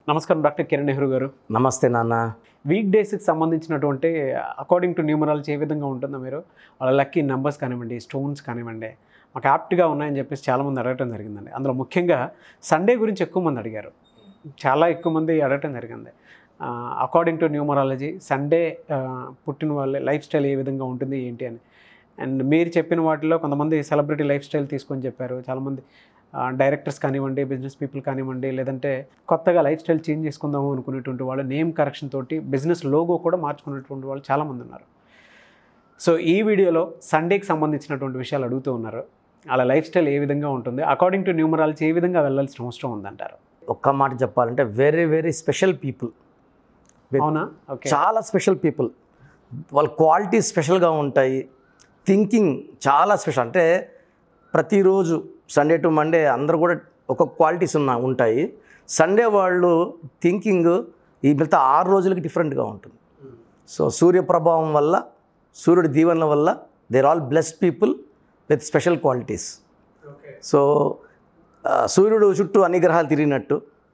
నమస్కారం డాక్టర్ కిరణ్ నెహ్రూ గారు నమస్తే నాన్న వీక్ డేస్కి సంబంధించినటువంటి అకార్డింగ్ టు న్యూమరాలజీ ఏ విధంగా ఉంటుందో మీరు వాళ్ళ లక్కీ నెంబర్స్ కానివ్వండి స్టోన్స్ కానివ్వండి మాకు యాప్ట్గా ఉన్నాయని చెప్పేసి చాలామంది అడగటం జరిగిందండి అందులో ముఖ్యంగా సండే గురించి ఎక్కువ మంది అడిగారు చాలా ఎక్కువ మంది అడగటం జరిగింది అకార్డింగ్ టు న్యూమరాలజీ సండే పుట్టిన వాళ్ళ లైఫ్ స్టైల్ ఏ విధంగా ఉంటుంది ఏంటి అని అండ్ మీరు చెప్పిన వాటిలో కొంతమంది సెలబ్రిటీ లైఫ్ స్టైల్ తీసుకొని చెప్పారు చాలామంది డైరెక్టర్స్ కానివ్వండి బిజినెస్ పీపుల్ కానివ్వండి లేదంటే కొత్తగా లైఫ్ స్టైల్ చేంజ్ చేసుకుందాము అనుకునేటువంటి వాళ్ళు నేమ్ కరెక్షన్ తోటి బిజినెస్ లోగో కూడా మార్చుకునేటువంటి వాళ్ళు చాలామంది ఉన్నారు సో ఈ వీడియోలో సండేకి సంబంధించినటువంటి విషయాలు అడుగుతూ ఉన్నారు అలా లైఫ్ స్టైల్ ఏ విధంగా ఉంటుంది అకార్డింగ్ టు న్యూమరాలజీ ఏ విధంగా వెళ్ళాల్సిన అవసరం ఉందంటారు ఒక్క మాట చెప్పాలంటే వెరీ వెరీ స్పెషల్ పీపుల్ అవునా ఓకే చాలా స్పెషల్ పీపుల్ వాళ్ళ క్వాలిటీ స్పెషల్గా ఉంటాయి థింకింగ్ చాలా స్పెషల్ అంటే ప్రతిరోజు సండే టు మండే అందరూ కూడా ఒక్కొక్క క్వాలిటీస్ ఉన్న ఉంటాయి సండే వాళ్ళు థింకింగ్ ఈ మిగతా ఆరు రోజులకి డిఫరెంట్గా ఉంటుంది సో సూర్య ప్రభావం వల్ల సూర్యుడి దీవెనల వల్ల there all blessed people with special qualities so ఆ, సూర్యుడు చుట్టూ అన్ని గ్రహాలు తిరిగినట్టు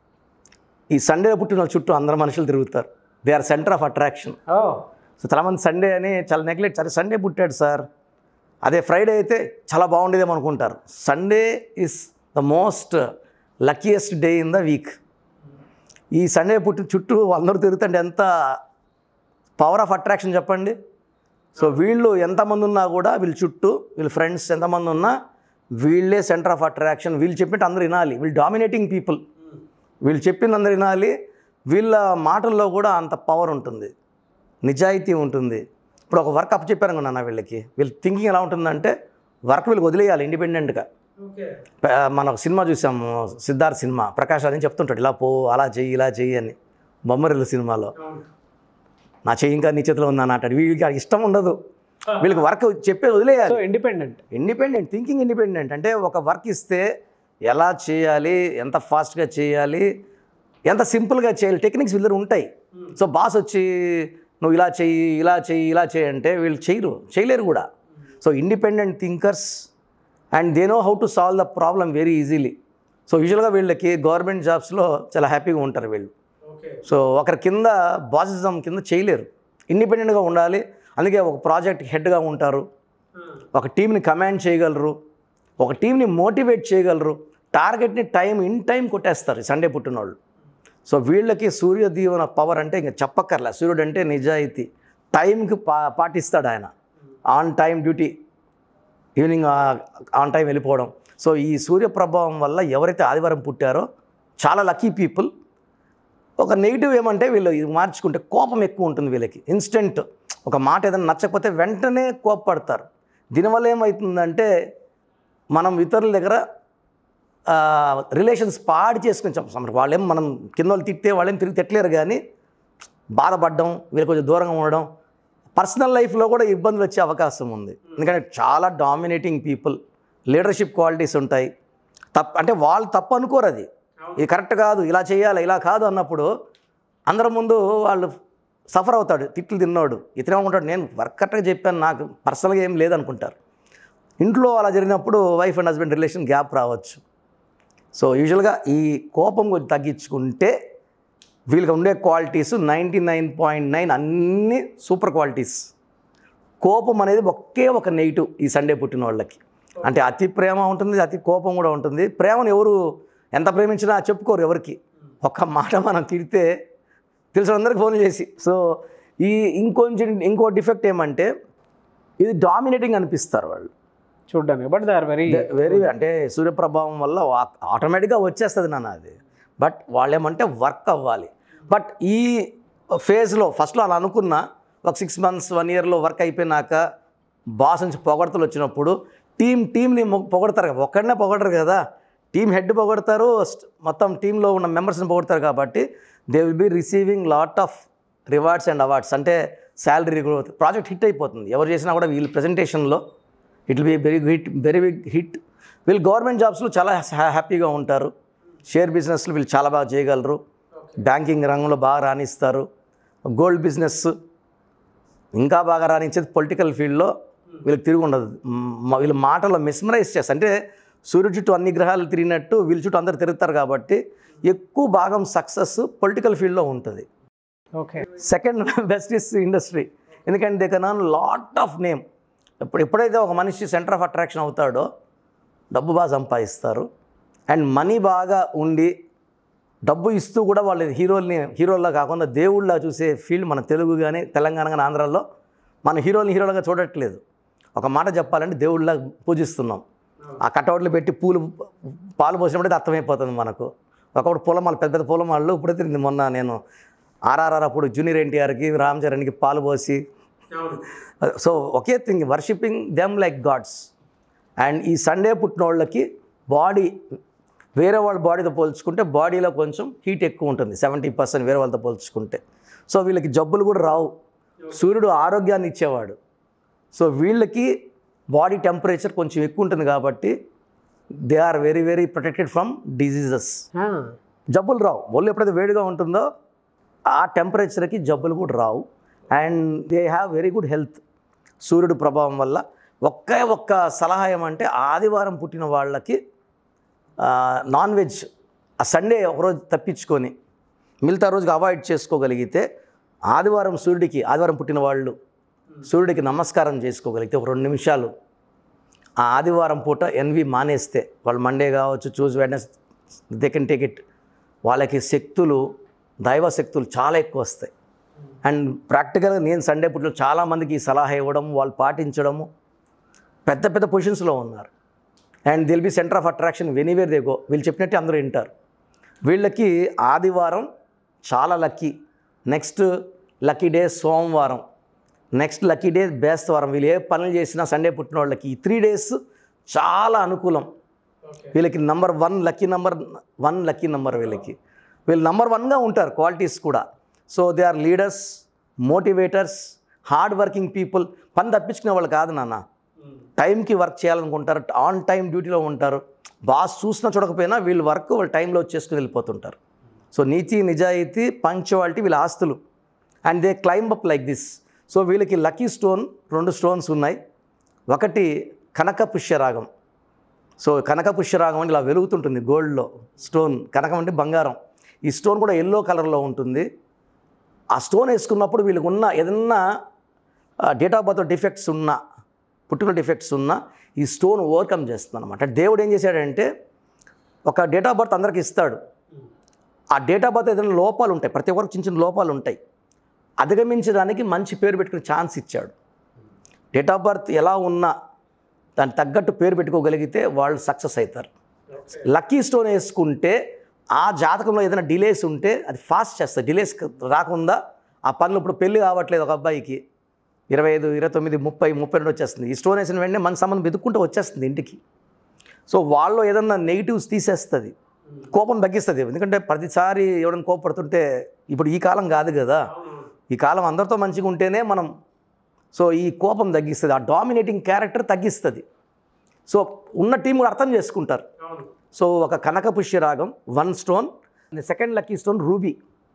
ఈ సండే పుట్టిన వాళ్ళ చుట్టూ అందరు మనుషులు తిరుగుతారు they are centre of attraction ఓ సో చాలామంది సండే అని చాలా నెగ్లెక్ట్ సరే సండే పుట్టాడు సార్ అదే ఫ్రైడే అయితే చాలా బాగుండేదేమో అనుకుంటారు Sunday is the most luckiest day in the week ఈ సండే పుట్టి చుట్టూ అందరూ తిరుగుతుంటే ఎంత పవర్ ఆఫ్ అట్రాక్షన్ చెప్పండి సో వీళ్ళు ఎంతమంది ఉన్నా కూడా వీళ్ళ చుట్టూ వీళ్ళ ఫ్రెండ్స్ ఎంతమంది ఉన్నా వీళ్ళే సెంటర్ ఆఫ్ అట్రాక్షన్ వీళ్ళు చెప్పినట్టు అందరూ వినాలి వీళ్ళు డామినేటింగ్ పీపుల్ వీళ్ళు చెప్పింది అందరు వినాలి వీళ్ళ మాటల్లో కూడా అంత పవర్ ఉంటుంది నిజాయితీ ఉంటుంది ఇప్పుడు ఒక వర్క్ అప్ చెప్పాను నాన్న వీళ్ళకి వీళ్ళ థింకింగ్ ఎలా ఉంటుందంటే వర్క్ వీళ్ళకి వదిలేయాలి ఇండిపెండెంట్గా ప- మన ఒక సినిమా చూసాము సిద్ధార్థ్ సినిమా ప్రకాష్ అని చెప్తుంటాడు ఇలా పో అలా చెయ్యి ఇలా చెయ్యి అని బొమ్మరిల్లు సినిమాలో నా చెయ్యి ఇంకా నీ చేతిలో ఉందని అంటాడు వీళ్ళకి అది ఇష్టం ఉండదు వీళ్ళకి వర్క్ చెప్పే వదిలేయాలి so independent independent thinking independent అంటే ఒక వర్క్ ఇస్తే ఎలా చేయాలి ఎంత ఫాస్ట్గా చేయాలి ఎంత సింపుల్గా చేయాలి టెక్నిక్స్ వీళ్ళ దగ్గర ఉంటాయి సో బాస్ వచ్చి నువ్వు ఇలా చెయ్యి ఇలా చెయ్యి ఇలా చేయి అంటే వీళ్ళు చేయరు చేయలేరు కూడా so independent thinkers and they know how to solve the problem very easily so యూజువల్గా వీళ్ళకి గవర్నమెంట్ జాబ్స్లో చాలా హ్యాపీగా ఉంటారు వీళ్ళు సో ఒకరి కింద బాసిజం కింద చేయలేరు ఇండిపెండెంట్గా ఉండాలి అందుకే ఒక ప్రాజెక్ట్ హెడ్గా ఉంటారు ఒక టీంని కమాండ్ చేయగలరు ఒక టీంని మోటివేట్ చేయగలరు టార్గెట్ని టైం ఇన్ టైం కొట్టేస్తారు ఈ సండే పుట్టినోళ్ళు సో వీళ్ళకి సూర్య దీవెన పవర్ అంటే ఇంకా చెప్పక్కర్లే సూర్యుడు అంటే నిజాయితీ టైంకి పా పాటిస్తాడు ఆయన on time duty evening on time వెళ్ళిపోవడం సో ఈ సూర్య ప్రభావం వల్ల ఎవరైతే ఆదివారం పుట్టారో చాలా లక్కీ పీపుల్ ఒక నెగిటివ్ ఏమంటే వీళ్ళు ఇది మార్చుకుంటే కోపం ఎక్కువ ఉంటుంది వీళ్ళకి ఇన్స్టెంట్ ఒక మాట ఏదైనా నచ్చకపోతే వెంటనే కోపపడతారు దీనివల్ల ఏమవుతుందంటే మనం ఇతరుల దగ్గర రిలేషన్స్ పాడు చేసుకుని చెప్పం వాళ్ళేం మనం కింద వాళ్ళు తిట్టే వాళ్ళేం తిరిగి తిట్టలేరు కానీ బాధపడడం వీళ్ళు కొంచెం దూరంగా ఉండడం పర్సనల్ లైఫ్లో కూడా ఇబ్బందులు వచ్చే అవకాశం ఉంది ఎందుకంటే చాలా డామినేటింగ్ పీపుల్ లీడర్షిప్ క్వాలిటీస్ ఉంటాయి తప్ప అంటే వాళ్ళు తప్పు అనుకోరు అది ఇది కరెక్ట్ కాదు ఇలా చేయాలి ఇలా కాదు అన్నప్పుడు అందరి ముందు వాళ్ళు సఫర్ అవుతాడు తిట్లు తిన్నాడు ఇతనే అనుకుంటాడు నేను వర్క్ కరెక్ట్గా చెప్పాను నాకు పర్సనల్గా ఏం లేదనుకుంటారు ఇంట్లో అలా జరిగినప్పుడు wife and husband relation gap రావచ్చు సో యూజువల్గా ఈ కోపం కొంచెం తగ్గించుకుంటే వీళ్ళకి ఉండే qualities ninety nine point nine అన్నీ సూపర్ క్వాలిటీస్ కోపం అనేది ఒకే ఒక నెగిటివ్ ఈ సండే పుట్టిన వాళ్ళకి అంటే అతి ప్రేమ ఉంటుంది అతి కోపం కూడా ఉంటుంది ప్రేమను ఎవరు ఎంత ప్రేమించినా చెప్పుకోరు ఎవరికి ఒక్క మాట మనం తిడితే తెలిసిన అందరికి ఫోన్ చేసి సో ఈ ఇంకొంచెం ఇంకో డిఫెక్ట్ ఏమంటే ఇది డామినేటింగ్ అనిపిస్తారు వాళ్ళు చూడడానికి but they are very very అంటే సూర్యప్రభావం వల్ల ఆటోమేటిక్గా వచ్చేస్తుంది నాన్న అది బట్ వాళ్ళు ఏమంటే వర్క్ అవ్వాలి బట్ ఈ ఫేజ్లో ఫస్ట్లో అలా అనుకున్నా ఒక సిక్స్ మంత్స్ వన్ ఇయర్లో వర్క్ అయిపోయినాక బాస్ నుంచి పొగడతలు వచ్చినప్పుడు టీం టీంని పొగడతారు కదా ఒక్కడనే పొగడరు కదా టీం హెడ్ పొగడతారు స్ట్- మొత్తం టీంలో ఉన్న మెంబర్స్ని పొగడతారు కాబట్టి they will be receiving lot of rewards and awards అంటే శాలరీ గ్రోత్ ప్రాజెక్ట్ హిట్ అయిపోతుంది ఎవరు చేసినా కూడా వీళ్ళ ప్రజెంటేషన్లో it will be very hit very big hit వీళ్ళు గవర్నమెంట్ జాబ్స్లో చాలా హ్యా- హ్యాపీగా ఉంటారు షేర్ బిజినెస్లో వీళ్ళు చాలా బాగా చేయగలరు బ్యాంకింగ్ రంగంలో బాగా రాణిస్తారు గోల్డ్ బిజినెస్ ఇంకా బాగా రాణించేది పొలిటికల్ ఫీల్డ్లో వీళ్ళకి తిరిగి ఉండదు మ్, వీళ్ళ మాటల్లో మిస్మరైజ్ చేస్తారు అంటే సూర్యుడి చుట్టూ అన్ని గ్రహాలు తిరిగినట్టు వీళ్ళ చుట్టూ అందరు తిరుగుతారు కాబట్టి ఎక్కువ భాగం సక్సెస్ పొలిటికల్ ఫీల్డ్లో ఉంటుంది okay second best is industry ఎందుకంటే they can lot of name ఇప్పుడు ఎప్పుడైతే ఒక మనిషి సెంటర్ ఆఫ్ అట్రాక్షన్ అవుతాడో డబ్బు బాగా సంపాదిస్తారు అండ్ మనీ బాగా ఉండి డబ్బు ఇస్తూ కూడా వాళ్ళు హీరోల్ని హీరోల్లా కాకుండా దేవుళ్ళ చూసే ఫీల్డ్ మన తెలుగు కానీ తెలంగాణ కానీ ఆంధ్రాలో మన హీరోని హీరోలుగా చూడట్లేదు ఒక మాట చెప్పాలంటే దేవుళ్ళ పూజిస్తున్నాం ఆ కటౌట్లు పెట్టి పూలు పాలు పోసినప్పుడైతే అర్థమైపోతుంది మనకు ఒకప్పుడు పూలమాలు పెద్ద పెద్ద పూలమాళ్ళు ఇప్పుడైతే మొన్న నేను ఆర్ఆర్ఆర్ అప్పుడు జూనియర్ ఎన్టీఆర్కి రామ్ చరణ్కి పాలు పోసి సో ఒకే thing worshipping them like gods and ఈ సండే పుట్టినోళ్ళకి బాడీ వేరే వాళ్ళ బాడీతో పోల్చుకుంటే బాడీలో కొంచెం హీట్ ఎక్కువ ఉంటుంది సెవెంటీ పర్సెంట్ వేరే వాళ్ళతో పోల్చుకుంటే సో వీళ్ళకి జబ్బులు కూడా రావు సూర్యుడు ఆరోగ్యాన్ని ఇచ్చేవాడు సో వీళ్ళకి బాడీ టెంపరేచర్ కొంచెం ఎక్కువ ఉంటుంది కాబట్టి they are very very protected from diseases జబ్బులు రావు ఒళ్ళు ఎప్పుడైతే వేడిగా ఉంటుందో ఆ టెంపరేచర్కి జబ్బులు కూడా రావు and they have very good health సూర్యుడు ప్రభావం వల్ల ఒకే ఒక్క సలహా ఏమంటే ఆదివారం పుట్టిన వాళ్ళకి నాన్ వెజ్ ఆ సండే ఒకరోజు తప్పించుకొని మిగతా రోజుకి అవాయిడ్ చేసుకోగలిగితే ఆదివారం సూర్యుడికి ఆదివారం పుట్టిన వాళ్ళు సూర్యుడికి నమస్కారం చేసుకోగలిగితే ఒక రెండు నిమిషాలు ఆ ఆదివారం పూట ఎన్వి మానేస్తే వాళ్ళు మండే కావచ్చు చూస్ Wednesday they can take it వాళ్ళకి శక్తులు దైవ శక్తులు చాలా ఎక్కువ వస్తాయి అండ్ ప్రాక్టికల్గా నేను సండే పుట్లో చాలామందికి ఈ సలహా ఇవ్వడం వాళ్ళు పాటించడము పెద్ద పెద్ద పొజిషన్స్లో ఉన్నారు and they'll be centre of attraction wherever they go వీళ్ళు చెప్పినట్టే అందరూ వింటారు వీళ్ళకి ఆదివారం చాలా లక్కీ నెక్స్ట్ లక్కీ డే సోమవారం నెక్స్ట్ లక్కీ డే బేస్తవారం వీళ్ళు ఏ పనులు చేసినా సండే పుట్టిన వాళ్ళకి ఈ త్రీ డేస్ చాలా అనుకూలం వీళ్ళకి number one lucky number one lucky number వీళ్ళకి వీళ్ళు నంబర్ వన్గా ఉంటారు క్వాలిటీస్ కూడా so they are leaders motivators hard working people పని తప్పించుకునే వాళ్ళు కాదు నాన్న టైంకి వర్క్ చేయాలనుకుంటారు ఆన్ టైం డ్యూటీలో ఉంటారు బాస్ చూసినా చూడకపోయినా వీళ్ళు వర్క్ వాళ్ళ టైంలో చేసుకుని వెళ్ళిపోతుంటారు సో నీతి నిజాయితీ పంక్చువాలిటీ వీళ్ళ ఆస్తులు and they climb up like this so వీళ్ళకి లక్కీ స్టోన్ రెండు స్టోన్స్ ఉన్నాయి ఒకటి కనక పుష్యరాగం సో కనక పుష్యరాగం అంటే ఇలా వెలుగుతుంటుంది గోల్డ్లో స్టోన్ కనకం అంటే బంగారం ఈ స్టోన్ కూడా ఎల్లో కలర్లో ఉంటుంది ఆ స్టోన్ వేసుకున్నప్పుడు వీళ్ళకి ఉన్న ఏదన్నా డేట్ ఆఫ్ బర్త్ డిఫెక్ట్స్ ఉన్నా పుట్టుక డిఫెక్ట్స్ ఉన్నా ఈ స్టోన్ ఓవర్కమ్ చేస్తుంది అనమాట దేవుడు ఏం చేశాడంటే ఒక డేట్ ఆఫ్ బర్త్ అందరికి ఇస్తాడు ఆ డేట్ ఆఫ్ బర్త్ ఏదైనా లోపాలు ఉంటాయి ప్రతి ఒక్కరికి చిన్న చిన్న లోపాలు ఉంటాయి అధిగమించడానికి మంచి పేరు పెట్టుకునే ఛాన్స్ ఇచ్చాడు డేట్ ఆఫ్ బర్త్ ఎలా ఉన్నా దానికి తగ్గట్టు పేరు పెట్టుకోగలిగితే వాళ్ళు సక్సెస్ అవుతారు లక్కీ స్టోన్ వేసుకుంటే ఆ జాతకంలో ఏదైనా డిలేస్ ఉంటే అది ఫాస్ట్ చేస్తుంది డిలేస్ రాకుండా ఆ పనులు ఇప్పుడు పెళ్ళి కావట్లేదు ఒక అబ్బాయికి ఇరవై ఐదు ఇరవై తొమ్మిది ముప్పై ముప్పై రెండు వచ్చేస్తుంది ఈ స్టోన్ వేసిన వెంటనే మన సంబంధం వెతుక్కుంటూ వచ్చేస్తుంది ఇంటికి సో వాళ్ళు ఏదన్నా నెగిటివ్స్ తీసేస్తుంది కోపం తగ్గిస్తుంది ఎందుకంటే ప్రతిసారి ఎవరైనా కోపడుతుంటే ఇప్పుడు ఈ కాలం కాదు కదా ఈ కాలం అందరితో మంచిగా ఉంటేనే మనం సో ఈ కోపం తగ్గిస్తుంది ఆ డామినేటింగ్ క్యారెక్టర్ తగ్గిస్తుంది సో ఉన్న టీం కూడా అర్థం చేసుకుంటారు సో ఒక కనక పుష్యరాగం one stone second lucky stone ruby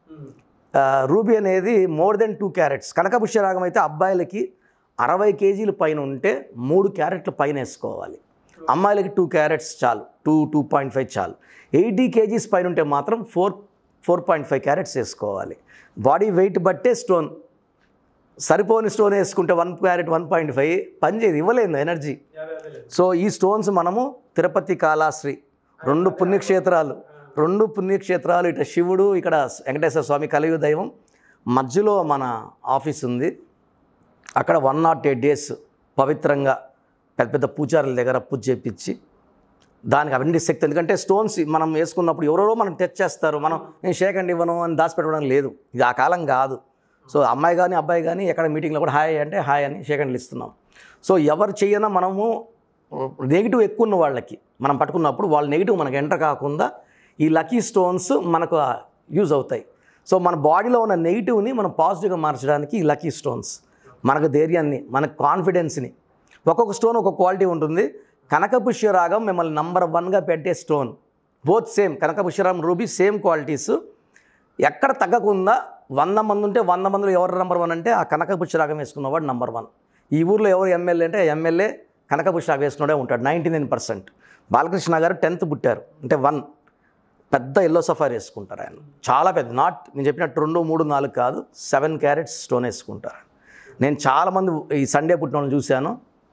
ruby అనేది మోర్ దెన్ టూ క్యారెట్స్ కనక పుష్యరాగం అయితే అబ్బాయిలకి అరవై కేజీల పైన ఉంటే మూడు క్యారెట్ల పైన వేసుకోవాలి అమ్మాయిలకి టూ క్యారెట్స్ చాలు టూ టూ పాయింట్ ఫైవ్ చాలు ఎయిటీ కేజీస్ పైన ఉంటే మాత్రం four four point five carats వేసుకోవాలి బాడీ వెయిట్ బట్టే స్టోన్ సరిపోని స్టోన్ వేసుకుంటే one carat one point five పని చేయదు ఇవ్వలేదు ఎనర్జీ సో ఈ స్టోన్స్ మనము తిరుపతి కాళాశ్రీ రెండు పుణ్యక్షేత్రాలు రెండు పుణ్యక్షేత్రాలు ఇటు శివుడు ఇక్కడ వెంకటేశ్వర స్వామి కలియుగ దైవం మధ్యలో మన ఆఫీస్ ఉంది అక్కడ వన్ నాట్ ఎయిట్ డేస్ పవిత్రంగా పెద్ద పెద్ద పూజారుల దగ్గర పూజ చేపించి దానికి అవన్నీ శక్తి ఎందుకంటే స్టోన్స్ మనం వేసుకున్నప్పుడు ఎవరెవరో మనం టచ్ చేస్తారు మనం నేను షేక్ అండ్ ఇవ్వను అని దాచిపెట్టడం లేదు ఇది ఆ కాలం కాదు సో అమ్మాయి కానీ అబ్బాయి కానీ ఎక్కడ మీటింగ్లో కూడా హాయ్ అంటే హాయ్ అని షేక్ హ్యాండ్లు ఇస్తున్నాం సో ఎవరు చేయనా మనము నెగిటివ్ ఎక్కువ ఉన్న వాళ్ళకి మనం పట్టుకున్నప్పుడు వాళ్ళు నెగిటివ్ మనకు ఎంటర్ కాకుండా ఈ లక్కీ స్టోన్స్ మనకు యూజ్ అవుతాయి సో మన బాడీలో ఉన్న నెగిటివ్ని మనం పాజిటివ్గా మార్చడానికి ఈ లక్కీ స్టోన్స్ మనకు ధైర్యాన్ని మన కాన్ఫిడెన్స్ని ఒక్కొక్క స్టోన్ ఒక్కొక్క క్వాలిటీ ఉంటుంది కనకపుష్య రాగం మిమ్మల్ని నంబర్ వన్గా పెట్టే స్టోన్ బోత్ సేమ్ కనకపుష్యరాగం రూబీ సేమ్ క్వాలిటీస్ ఎక్కడ తగ్గకుండా వంద మంది ఉంటే వంద మందిలో ఎవరు నెంబర్ వన్ అంటే ఆ కనకపుష్య రాగం వేసుకున్నవాడు నెంబర్ వన్ ఈ ఊర్లో ఎవరు ఎమ్మెల్యే అంటే ఎమ్మెల్యే కనకభూషణ వేసుకున్నాడే ఉంటాడు నైంటీ నైన్ పర్సెంట్ బాలకృష్ణ గారు టెన్త్ పుట్టారు అంటే వన్ పెద్ద ఎల్లో సఫారీ వేసుకుంటారు ఆయన చాలా పెద్ద నాట్ నేను చెప్పినట్టు రెండు మూడు నాలుగు కాదు సెవెన్ క్యారెట్స్ స్టోన్ వేసుకుంటారు నేను చాలామంది ఈ సండే పుట్టిన వాళ్ళని చూశాను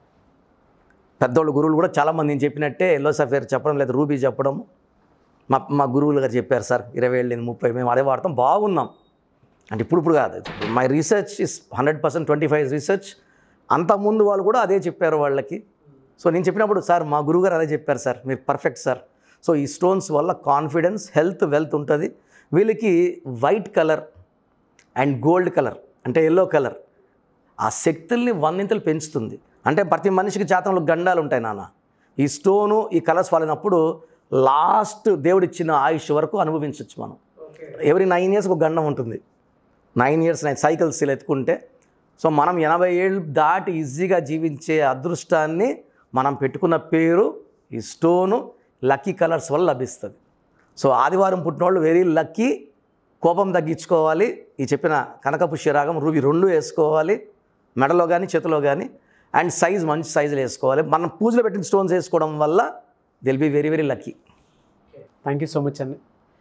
పెద్దోళ్ళు గురువులు కూడా చాలామంది నేను చెప్పినట్టే ఎల్లో సఫేర్ చెప్పడం లేదా రూబీ చెప్పడం మా మా గురువులు గారు చెప్పారు సార్ ఇరవై ఏళ్ళు ముప్పై మేము అదే వాడతాం బాగున్నాం అంటే ఇప్పుడు ఇప్పుడు కాదు my research is hundred percent twenty five research అంతకుముందు వాళ్ళు కూడా అదే చెప్పారు వాళ్ళకి సో నేను చెప్పినప్పుడు సార్ మా గురువుగారు అదే చెప్పారు సార్ మీరు పర్ఫెక్ట్ సార్ సో ఈ స్టోన్స్ వల్ల కాన్ఫిడెన్స్ హెల్త్ వెల్త్ ఉంటుంది వీళ్ళకి white colour and gold colour అంటే ఎల్లో కలర్ ఆ శక్తుల్ని వన్నింతలు పెంచుతుంది అంటే ప్రతి మనిషికి జాతంలో గండాలు ఉంటాయి నాన్న ఈ స్టోను ఈ కలర్స్ వాలినప్పుడు లాస్ట్ దేవుడిచ్చిన ఆయుష్ వరకు అనుభవించవచ్చు మనం ఎవరి నైన్ ఇయర్స్కి ఒక గండం ఉంటుంది నైన్ ఇయర్స్ నైన్ సైకిల్స్ ఇలా ఎత్తుకుంటే సో మనం ఎనభై ఏళ్ళు దాటి ఈజీగా జీవించే అదృష్టాన్ని మనం పెట్టుకున్న పేరు ఈ స్టోను లక్కీ కలర్స్ వల్ల లభిస్తుంది సో ఆదివారం పుట్టినోళ్ళు వెరీ లక్కీ కోపం తగ్గించుకోవాలి ఈ చెప్పిన కనకపు శిరాగం రూబీ రెండు వేసుకోవాలి మెడలో కానీ చేతిలో కానీ అండ్ సైజ్ మంచి సైజులు వేసుకోవాలి మనం పూజలో పెట్టిన స్టోన్స్ వేసుకోవడం వల్ల they'll be very very lucky thank you so much అండి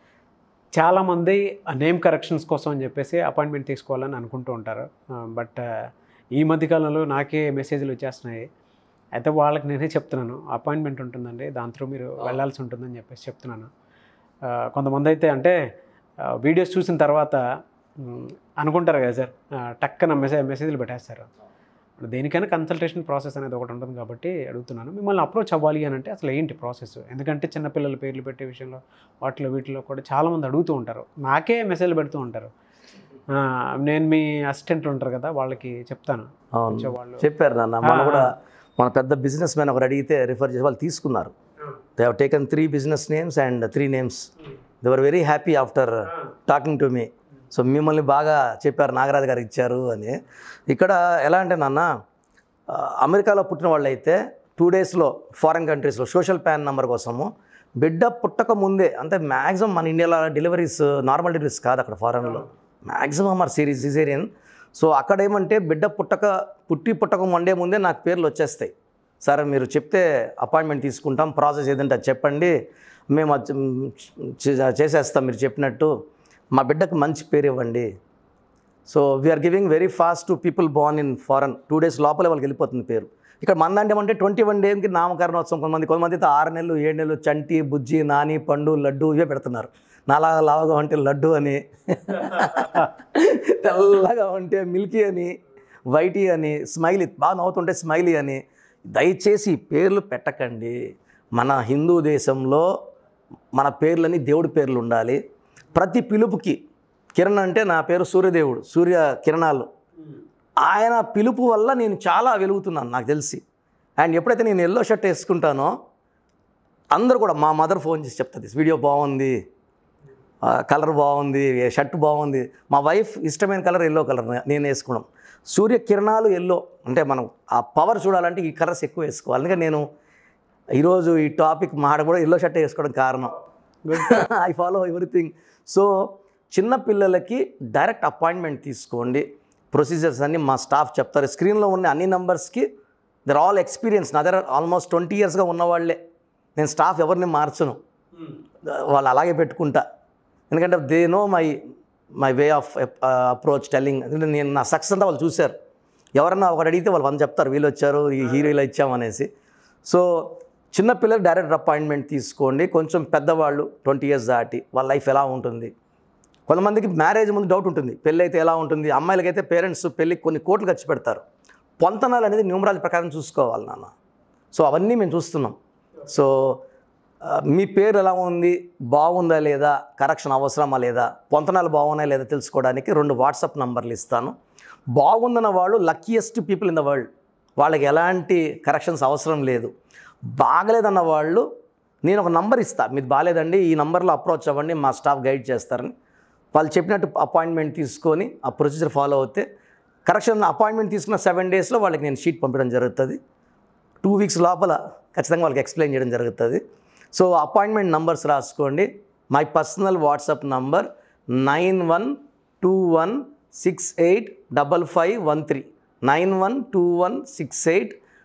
చాలామంది నేమ్ కరెక్షన్స్ కోసం అని చెప్పేసి అపాయింట్మెంట్ తీసుకోవాలని అనుకుంటూ ఉంటారు బట్ ఈ మధ్యకాలంలో నాకే మెసేజ్లు వచ్చేస్తున్నాయి అయితే వాళ్ళకి నేనే చెప్తున్నాను అపాయింట్మెంట్ ఉంటుందండి దాని త్రూ మీరు వెళ్ళాల్సి ఉంటుందని చెప్పేసి చెప్తున్నాను ఆ, కొంతమంది అయితే అంటే వీడియోస్ చూసిన తర్వాత మ్, అనుకుంటారు కదా సార్ ఆ, టక్కన మెసేజ్ మెసేజ్లు పెట్టేస్తారు ఇప్పుడు దేనికైనా కన్సల్టేషన్ ప్రాసెస్ అనేది ఒకటి ఉంటుంది కాబట్టి అడుగుతున్నాను మిమ్మల్ని అప్రోచ్ అవ్వాలి అని అంటే అసలు ఏంటి ప్రాసెస్ ఎందుకంటే చిన్నపిల్లల పేర్లు పెట్టే విషయంలో వాటిలో వీటిలో కూడా చాలామంది అడుగుతూ ఉంటారు నాకే మెసేజ్లు పెడుతూ ఉంటారు ఆ, నేను మీ అసిస్టెంట్లు ఉంటారు కదా వాళ్ళకి చెప్తాను కొంచెం అవును వాళ్ళు చెప్పారు నాన్న మన ఆ, కూడా మన పెద్ద బిజినెస్ మ్యాన్ ఒకరు అడిగితే రిఫర్ చేసి వాళ్ళు తీసుకున్నారు they have taken three business names and three names they were very happy after talking to me so మిమ్మల్ని బాగా చెప్పారు నాగరాజు గారు ఇచ్చారు అని ఇక్కడ ఎలా అంటే నాన్న ఆ, అమెరికాలో పుట్టిన వాళ్ళు అయితే టూ డేస్లో ఫారెన్ కంట్రీస్లో సోషల్ ప్యాన్ నెంబర్ కోసము బిడ్డ పుట్టక ముందే అంటే మ్యాక్సిమం మన ఇండియాలో డెలివరీస్ నార్మల్ డెలివరీస్ కాదు అక్కడ ఫారెన్లో మ్యాక్సిమం ఆర్ సిరీస్ సిజేరియన్ సో అక్కడ ఏమంటే బిడ్డ పుట్టక పుట్టి పుట్టక మండే ముందే నాకు పేర్లు వచ్చేస్తాయి సరే మీరు చెప్తే అపాయింట్మెంట్ తీసుకుంటాం ప్రాసెస్ ఏదంటే అది చెప్పండి మేము అది చే- చేసేస్తాం మీరు చెప్పినట్టు మా బిడ్డకు మంచి పేరు ఇవ్వండి so we are giving very fast to people born in foreign two days లోపలే వాళ్ళకి వెళ్ళిపోతుంది పేరు ఇక్కడ మందంటే అంటే ట్వంటీ వన్ డేకి నామకరణోత్సవం కొంతమంది కొంతమంది అయితే ఆరు నెలలు ఏడు నెలలు చంటి బుజ్జి నాని పండు లడ్డు ఇవే పెడుతున్నారు నాలా లావుగా ఉంటే లడ్డు అని తెల్లగా ఉంటే మిల్కీ అని వైటీ అని స్మైలీ బాగా నవ్వుతుంటే స్మైలీ అని దయచేసి ఈ పేర్లు పెట్టకండి మన హిందూ దేశంలో మన పేర్లని దేవుడి పేర్లు ఉండాలి ప్రతి పిలుపుకి కిరణ్ అంటే నా పేరు సూర్యదేవుడు సూర్య కిరణాలు ఆయన పిలుపు వల్ల నేను చాలా వెలుగుతున్నాను నాకు తెలిసి అండ్ ఎప్పుడైతే నేను ఎల్లో షర్ట్ వేసుకుంటానో అందరూ కూడా మా మదర్ ఫోన్ చేసి చెప్తుంది వీడియో బాగుంది కలర్ బాగుంది షర్ట్ బాగుంది మా వైఫ్ ఇష్టమైన కలర్ ఎల్లో కలర్ నేను వేసుకోవడం సూర్యకిరణాలు ఎల్లో అంటే మనం ఆ పవర్ చూడాలంటే ఈ కలర్స్ ఎక్కువ వేసుకోవాలి అందుకే నేను ఈరోజు ఈ టాపిక్ మాట కూడా ఎల్లో షర్ట్ వేసుకోవడం కారణం ఐ ఫాలో ఎవ్రీథింగ్ సో చిన్న పిల్లలకి డైరెక్ట్ అపాయింట్మెంట్ తీసుకోండి ప్రొసీజర్స్ అన్ని మా స్టాఫ్ చెప్తారు స్క్రీన్లో ఉన్న అన్ని నెంబర్స్కి దర్ ఆల్ ఎక్స్పీరియన్స్ నా దగ్గర ఆల్మోస్ట్ ట్వంటీ ఇయర్స్గా ఉన్నవాళ్ళే నేను స్టాఫ్ ఎవరిని మార్చను వాళ్ళు అలాగే పెట్టుకుంటా ఎందుకంటే they know my my way of approach telling ఎందుకంటే నేను నా సక్సెస్ అంతా వాళ్ళు చూశారు ఎవరన్నా ఒకటి అడిగితే వాళ్ళు వంద చెప్తారు వీళ్ళు వచ్చారు ఈ హీరో ఇలా ఇచ్చామనేసి సో చిన్నపిల్లలు డైరెక్ట్ అపాయింట్మెంట్ తీసుకోండి కొంచెం పెద్దవాళ్ళు ట్వంటీ ఇయర్స్ దాటి వాళ్ళ లైఫ్ ఎలా ఉంటుంది కొంతమందికి మ్యారేజ్ ముందు డౌట్ ఉంటుంది పెళ్ళి అయితే ఎలా ఉంటుంది అమ్మాయిలకైతే పేరెంట్స్ పెళ్ళికి కొన్ని కోట్లు ఖర్చు పెడతారు పొంతనాలు అనేది న్యూమరాలజీ ప్రకారం చూసుకోవాలి నాన్న సో అవన్నీ మేము చూస్తున్నాం సో ఆ, మీ పేరు ఎలా ఉంది బాగుందా లేదా కరెక్షన్ అవసరమా లేదా పొంతనాలు బాగున్నాయా లేదా తెలుసుకోవడానికి రెండు వాట్సాప్ నంబర్లు ఇస్తాను బాగుందన్న వాళ్ళు luckiest people in the world వాళ్ళకి ఎలాంటి కరెక్షన్స్ అవసరం లేదు బాగలేదన్న వాళ్ళు నేను ఒక నంబర్ ఇస్తా మీది బాగాలేదండి ఈ నంబర్లో అప్రోచ్ అవ్వండి మా స్టాఫ్ గైడ్ చేస్తారని వాళ్ళు చెప్పినట్టు అపాయింట్మెంట్ తీసుకొని ఆ ప్రొసీజర్ ఫాలో అవుతే కరెక్షన్ అపాయింట్మెంట్ తీసుకున్న సెవెన్ డేస్లో వాళ్ళకి నేను షీట్ పంపించడం జరుగుతుంది టూ వీక్స్ లోపల ఖచ్చితంగా వాళ్ళకి ఎక్స్ప్లెయిన్ చేయడం జరుగుతుంది సో అపాయింట్మెంట్ నంబర్స్ రాసుకోండి my personal WhatsApp number nine one two one six eight double five one three nine one two one six eight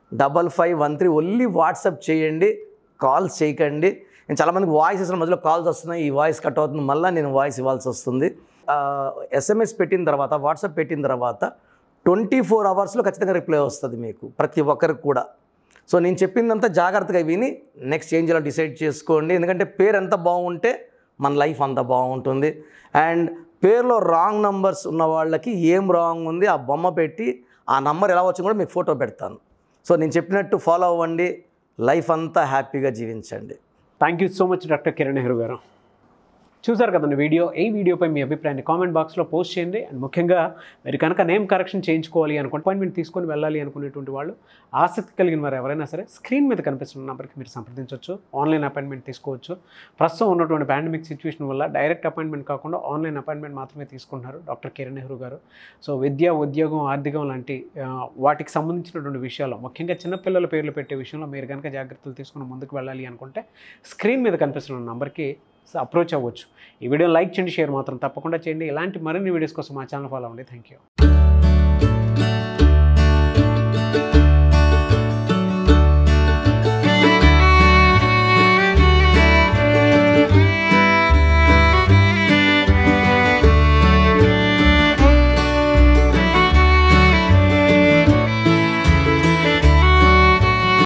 double five one three only WhatsApp చేయండి calls చేయకండి నేను చాలామందికి voice ఇస్తున్న మధ్యలో calls వస్తున్నాయి ఈ voice cut అవుతుంది మళ్ళీ నేను వాయిస్ ఇవ్వాల్సి వస్తుంది ఎస్ఎంఎస్ పెట్టిన తర్వాత వాట్సాప్ పెట్టిన తర్వాత ట్వంటీ ఫోర్ అవర్స్లో ఖచ్చితంగా రిప్లై వస్తుంది మీకు ప్రతి ఒక్కరికి కూడా సో నేను చెప్పిందంతా జాగ్రత్తగా విని నెక్స్ట్ ఏం చేయాలో డిసైడ్ చేసుకోండి ఎందుకంటే పేరు ఎంత బాగుంటే మన లైఫ్ అంత బాగుంటుంది అండ్ పేరులో రాంగ్ నంబర్స్ ఉన్న వాళ్ళకి ఏం రాంగ్ ఉంది ఆ బొమ్మ పెట్టి ఆ నంబర్ ఎలా వచ్చిందో కూడా మీకు ఫోటో పెడతాను సో నేను చెప్పినట్టు ఫాలో అవ్వండి లైఫ్ అంతా హ్యాపీగా జీవించండి thank you so much doctor Kiran Nehru గారు చూసారు కదండి వీడియో ఈ వీడియోపై మీ అభిప్రాయాన్ని కామెంట్ బాక్స్లో పోస్ట్ చేయండి అండ్ ముఖ్యంగా మీరు కనుక నేమ్ కరెక్షన్ చేయించుకోవాలి అనుకుంటే అపాయింట్మెంట్ తీసుకొని వెళ్ళాలి అనుకునేటువంటి వాళ్ళు ఆసక్తి కలిగిన వారు ఎవరైనా సరే స్క్రీన్ మీద కనిపిస్తున్న నెంబర్కి మీరు సంప్రదించవచ్చు ఆన్లైన్ అపాయింట్మెంట్ తీసుకోవచ్చు ప్రస్తుతం ఉన్నటువంటి పాండమిక్ సిచ్యువేషన్ వల్ల డైరెక్ట్ అపాయింట్మెంట్ కాకుండా ఆన్లైన్ అపాయింట్మెంట్ మాత్రమే తీసుకుంటున్నారు డాక్టర్ కిరణ్ నెహ్రూ గారు సో విద్య ఉద్యోగం ఆర్థికం లాంటి ఆ, వాటికి సంబంధించినటువంటి విషయాలు ముఖ్యంగా చిన్నపిల్లల పేర్లు పెట్టే విషయంలో మీరు కనుక జాగ్రత్తలు తీసుకుని ముందుకు వెళ్ళాలి అనుకుంటే స్క్రీన్ మీద కనిపిస్తున్న నంబర్కి అప్రోచ్ అవ్వచ్చు ఈ వీడియో లైక్ చేయండి షేర్ మాత్రం తప్పకుండా చేయండి ఇలాంటి మరిన్ని వీడియోస్ కోసం మా ఛానల్ ఫాలో అవ్వండి థ్యాంక్ యూ